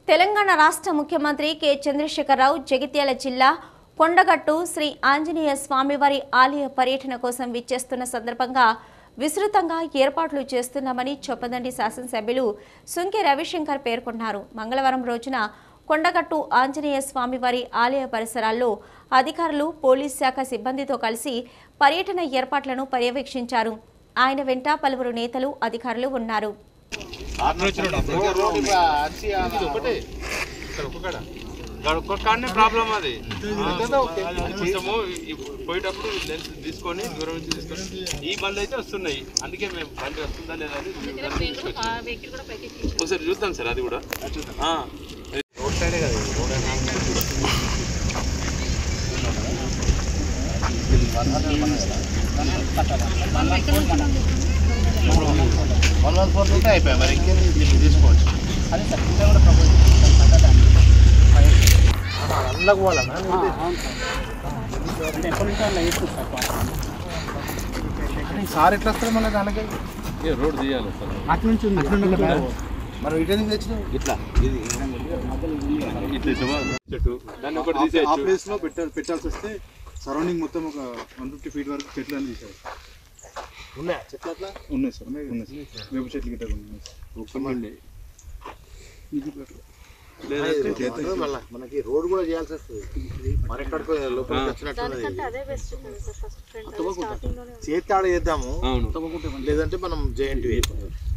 తెలంగాణ రాష్ట్ర ముఖ్యమంత్రి కె చంద్రశేఖరరావు జగిత్యాల జిల్లా కొండగట్టు శ్రీ ఆంజనేయ స్వామివారి ఆలయ పర్యటన కోసం విచ్చేస్తున్న సందర్భంగా విస్తృతంగా ఏర్పాట్లు చేస్తున్నామని చొప్పదండి శాసనసభ్యులు సుంకె రవిశంకర్ పేర్కొన్నారు మంగళవారం రోజున కొండగట్టు ఆంజనేయ స్వామివారి ఆలయ పరిసరాల్లో అధికారులు పోలీస్ శాఖ సిబ్బందితో కలిసి పర్యటన ఏర్పాట్లను పర్యవేక్షించారు ఆయన వెంట పలువురు నేతలు అధికారులు ఉన్నారు ఒక్కొక్కనే ప్రాబ్లం అది కొంచెము ఈ పోయేటప్పుడు లెన్స్ తీసుకొని దూరం నుంచి తీసుకొని ఈ బండ్లు అయితే వస్తున్నాయి అందుకే మేము బండి వస్తుందా లేదా అని ఒకసారి చూద్దాం సార్ అది కూడా ఆ. వన్ వన్ ఫోర్ ఉంటే అయిపోయాయి మరి ఇంకేంది దీన్ని తీసుకోవచ్చు అందులోకి పోవాలన్నా సార్ ఎట్లా వస్తారు మళ్ళీ దానికి ఏ రోడ్ తీయాలి సార్ అటు నుంచి మనం ఇటు ఎందుకు తెచ్చినాం ఇట్లా ఇది ఇట్లా ఇట్లా చెట్టు దాన్ని ఒకటి ఆ తీసేయచ్చు ప్లేస్ లో పెట్టాలి పెట్టాల్సి వస్తే సరౌండింగ్ మొత్తం ఒక వన్ ఫిఫ్టీ ఫీట్ వరకు చెట్లు అని తీసారు ఉన్నాయా చెట్లు అట్లా ఉన్నాయి సార్ ఉన్నాయి సార్ వేప చెట్లు గిట్ట ఉన్నాయి లేదంటే మళ్ళీ మనకి రోడ్ కూడా చేయాల్సి వస్తుంది మరి ఎక్కడికో లోపలికి వచ్చినట్టు చేతి ఆడ చేద్దాము అవును లేదంటే మనం జేఎన్టీ